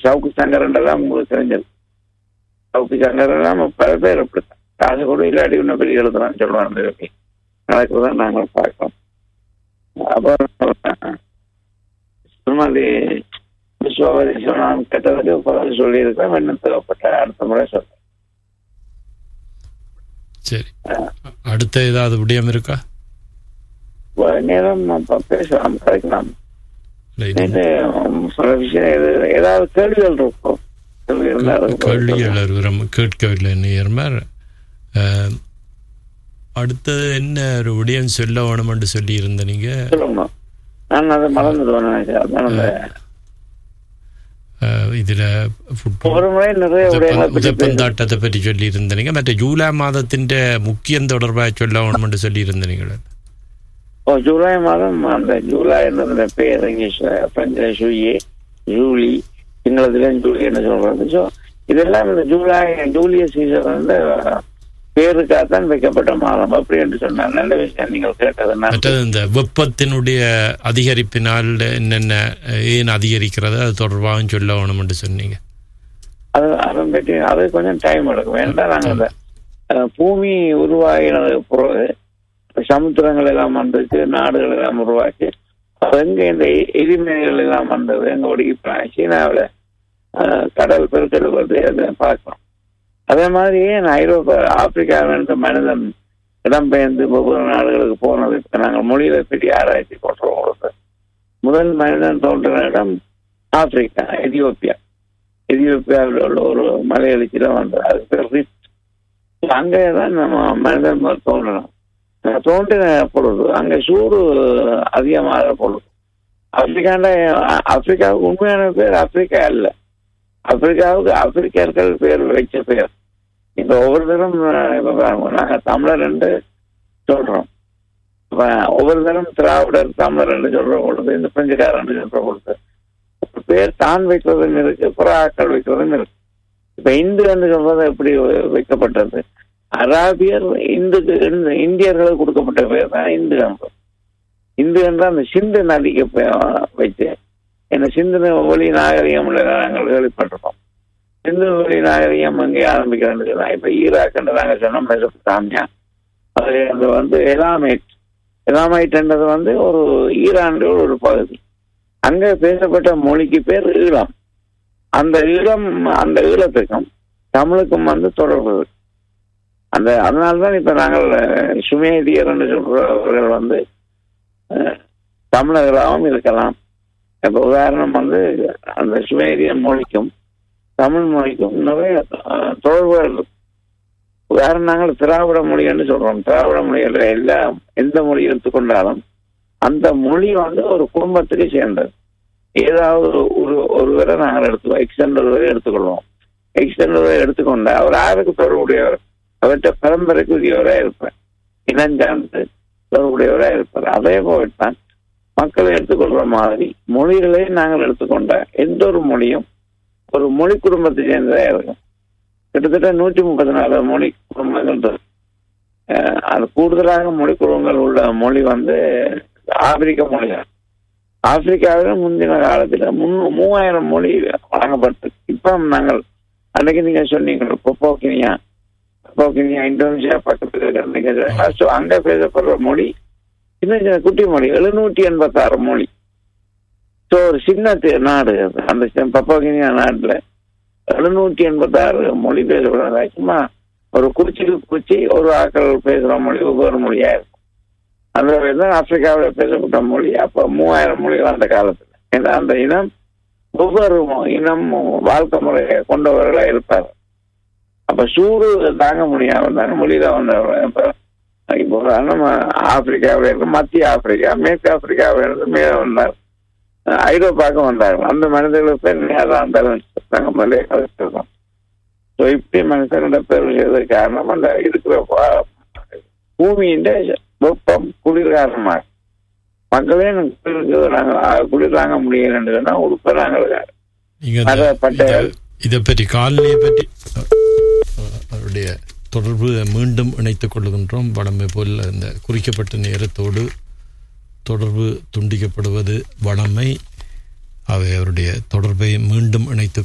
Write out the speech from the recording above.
சவுக்கு சங்கரன்றதான் உங்களுக்கு தெரிஞ்சது சவுக்கு சங்கரன் பல பேர் அப்படித்தான் காசு கூட இல்லாட்டி இன்னும் பெரிய எழுதுறான்னு சொல்லுவாங்க ஓகே நடக்குதான் நாங்கள் பார்க்கிறோம் அப்புறம் திருமதி விஸ்வபதி நான் கேட்டதுக்கு பதில் சொல்லியிருக்கேன் இன்னும் தேவைப்பட்ட அடுத்த முறை சொல்றேன் சரி அடுத்த ஏதாவது விடயம் இருக்கா ஒரு நேரம் நம்ம பேசலாம் கதைக்கலாம் இல்லை, இது இது சில விஷயம் எது- ஏதாவது கேள்விகள் இருக்கும் கேள்வி இருந்தாலும் கேள்விகள் விவரம் கேட்கவில்லை நேர்மார் அடுத்தது என்ன ஒரு விடயம் சொல்ல வேணும் என்று சொல்லி இருந்த நீங்க சொல்லுங்க நான் அதை மறந்துடுவேன் நினைக்கிறேன் அதான் அந்த அஹ், இதுல ஃபுட்பால் ஒரு முறை நிறைய உடையங்களை பற்றி பேச- உதப்பந்தாட்டத்தை பற்றி சொல்லி இருந்தீங்க மற்ற ஜூலை மாதத்தின் முக்கியம் தொடர்பாக சொல்ல வேணும் என்று சொல்லி இருந்தீங்களே ஓ ஜூலை மாதம் அந்த ஜூலை என்ற பேர் இங்கிலீஷ்ல பிரெஞ்சில் ஜூயே ஜூலி சிங்களத்துல ஜூலி என்ன சொல்றது ஸோ இதெல்லாம் இந்த ஜூலை ஜூலியஸ் சீசன் வந்து பேருக்காகத்தான் வைக்கப்பட்ட மாதம் அப்படி என்று சொன்னார் நல்ல விஷயம் நீங்கள் கேட்டது நான் மற்றது இந்த வெப்பத்தினுடைய அதிகரிப்பினால் என்னென்ன அஹ், ஏன் அதிகரிக்கிறது அது தொடர்பாகவும் சொல்ல வேணும் என்று சொன்னீங்க அது அதை பற்றி அது கொஞ்சம் டைம் எடுக்கும் வேண்டாம் நாங்கள் அந்த அஹ், பூமி உருவாகினது பிறகு சமுத்திரங்கள் எல்லாம் வந்தது நாடுகள் எல்லாம் உருவாக்கி அது எங்க இந்த எ- எரிமலைகள் எல்லாம் வந்தது எங்க ஒடுக்கி சீனாவில் கடல் பெருக்கல் வருது அதை பார்க்கலாம் அதே மாதிரியே நான் ஐரோப்பா ஆப்பிரிக்காவில் இருந்த மனிதன் இடம்பெயர்ந்து ஒவ்வொரு நாடுகளுக்கு போனது இப்ப நாங்கள் மொழியில பெரிய ஆராய்ச்சி போட்டுறோம் உங்களுக்கு முதல் மனிதன் தோன்றின இடம் ஆப்பிரிக்கா எதியோப்பியா எதியோப்பியாவில் உள்ள ஒரு மலையெழுச்சியில வந்தது அது பேர் ரிஃப்ட் அங்கே தான் நம்ம மனிதன் முதல் தோன்றணும் அங்க தோன்றின பொழுது அங்கே சூடு அதிகமாகிற பொழுது ஆப்பிரிக்காண்ட ஆப்பிரிக்காவுக்கு உண்மையான பேர் ஆப்பிரிக்கா அல்ல ஆப்பிரிக்காவுக்கு ஆப்பிரிக்கர்கள் பேர் வச்ச பேர் இப்ப ஒவ்வொரு தரம் இப்ப பாருங்க, நாங்க தமிழர் என்று சொல்றோம் இப்ப ஒவ்வொரு தரம் திராவிடர் தமிழர் என்று சொல்ற பொழுது இந்த பிரெஞ்சுக்காரன் சொல்ற பொழுது பேர் தான் வைக்கிறதும் இருக்கு புற ஆக்கள் வைக்கிறதும் இருக்கு இப்ப இந்து என்று சொல்றது எப்படி வைக்கப்பட்டது அராபியர் இந்துக்கு இந்து- இந்தியர்களுக்கு கொடுக்கப்பட்ட பேர் தான் இந்து என்று இந்து என்றால் அந்த சிந்து நதிக்கு பே- வச்சு என்ன சிந்து ஒளி நாகரிகம் உள்ள நாங்கள் கேள்விப்பட்டிருக்கோம் சிந்து ஒளி நாகரிகம் அங்கே ஆரம்பிக்கிறது தான் இப்ப ஈராக் என்று நாங்கள் சொன்னோம் மெசபத்தாமியா அது அது வந்து எலாமைட் எலாமைட்ன்றது வந்து ஒரு ஈரான் ஒரு பகுதி அங்க பேசப்பட்ட மொழிக்கு பேர் ஈழம் அந்த ஈழம் அந்த ஈழத்துக்கும் தமிழுக்கும் வந்து தொடர்பு இருக்கு. அந்த அதனால்தான் இப்ப நாங்கள் அஹ், சுமேதியர் என்று சொல்றவர்கள் வந்து அஹ், தமிழர்களாகவும் இருக்கலாம் இப்ப உதாரணம் வந்து அந்த சுமேரிய மொழிக்கும் தமிழ் மொழிக்கும் நிறைய அஹ், தொடர்புகள் இருக்கு. உதாரணம் நாங்கள் திராவிட மொழி என்று சொல்றோம் திராவிட மொழிகள் எல்லா எந்த மொழி எடுத்துக்கொண்டாலும் அந்த மொழி வந்து ஒரு குடும்பத்துக்கு சேர்ந்தது ஏதாவது ஒரு- ஒரு ஒருவரை நாங்கள் எடுத்துக்கோ எக்ஸ்டெண்டர் வரை எடுத்துக்கொள்வோம் எக்ஸ்டெண்டர் வரை எடுத்துக்கொண்டா அவர் யாருக்கு தொடர்புடையவர் அவர்கிட்ட பரம்பரைக்கு உரியவராக இருப்பார் இனஞ்சார்ந்து தொடர்புடையவராக இருப்பார் அதே போல்தான் மக்களை எடுத்துக்கொள்ற மாதிரி மொழிகளை நாங்கள் எடுத்துக்கொண்ட எந்த ஒரு மொழியும் ஒரு மொழி குடும்பத்தை சேர்ந்ததாக இருக்கும் கிட்டத்தட்ட நூற்றி முப்பத்தி நாலு மொழி குடும்பங்கள் இருக்கு. அஹ் அது கூடுதலாக மொழி குடும்பங்கள் உள்ள மொழி வந்து ஆப்பிரிக்க மொழிகள் ஆப்பிரிக்காவில் முந்தின காலத்தில் முன் மூவாயிரம் மொழி வழங்கப்பட்டு இப்போ நாங்கள் அன்னைக்கு நீங்க சொன்னீங்க பொப்போக்கினியா பொப்போக்கினியா இந்தோனேஷியா பக்கத்தில் இருக்கிற நீங்க சொன்னீங்க. So, அங்க பேசப்படுற மொழி சின்ன சின்ன குட்டி மொழி எழுநூற்றி எண்பத்தாறு மொழி ஸோ ஒரு சின்ன தி- நாடு அது. அந்த சி- பப்போக்கினியா நாட்டில் எழுநூற்றி எண்பத்தாறு மொழி பேசப்படுறதா சும்மா ஒரு குறிச்சிக்கு குறிச்சி ஒரு ஆக்கள் பேசுகிற மொழி ஒவ்வொரு மொழியா இருக்கும் அந்த வகையில் தான் ஆப்பிரிக்காவில் பேசப்பட்ட மொழி அப்போ மூவாயிரம் மொழிகள் அந்த காலத்தில் ஏன்னா அந்த இனம் ஒவ்வொரு மொ- இனம் வாழ்க்கை முறையை கொண்டவர்களாக இருப்பார் அப்ப சூடு தாங்க முடியாம தாங்க மொழியில வந்தவர் இப்ப இப்போ நம்ம ஆப்பிரிக்காவில் இருக்க மத்திய ஆப்பிரிக்கா மேற்கு ஆப்பிரிக்காவில் இருந்து மேலே வந்தார் அஹ் ஐரோப்பாவுக்கு வந்தார் அந்த மனிதர்களுக்கு பேர் நேரம் தாங்க முதலே கலைச்சிருக்கோம் ஸோ இப்படி மனுஷனோட பேர் செய்யறதுக்கு காரணம் அந்த இருக்கிற பா- பூமியின் வெப்பம் குளிர் காரணமாக மக்களே எனக்கு குளிருக்கு நாங்கள் குளிர் தாங்க முடியலன்னு சொன்னா உடுப்ப நாங்கள் நீங்க இந்த- அத பட்ட- இத- இதை பற்றி காலநிலையை பற்றி அஹ், அவருடைய தொடர்பு மீண்டும் இணைத்துக் கொள்கின்றோம் வழமை போல் இந்த குறிக்கப்பட்ட நேரத்தோடு தொடர்பு துண்டிக்கப்படுவது வழமை அவை அவருடைய தொடர்பை மீண்டும் இணைத்து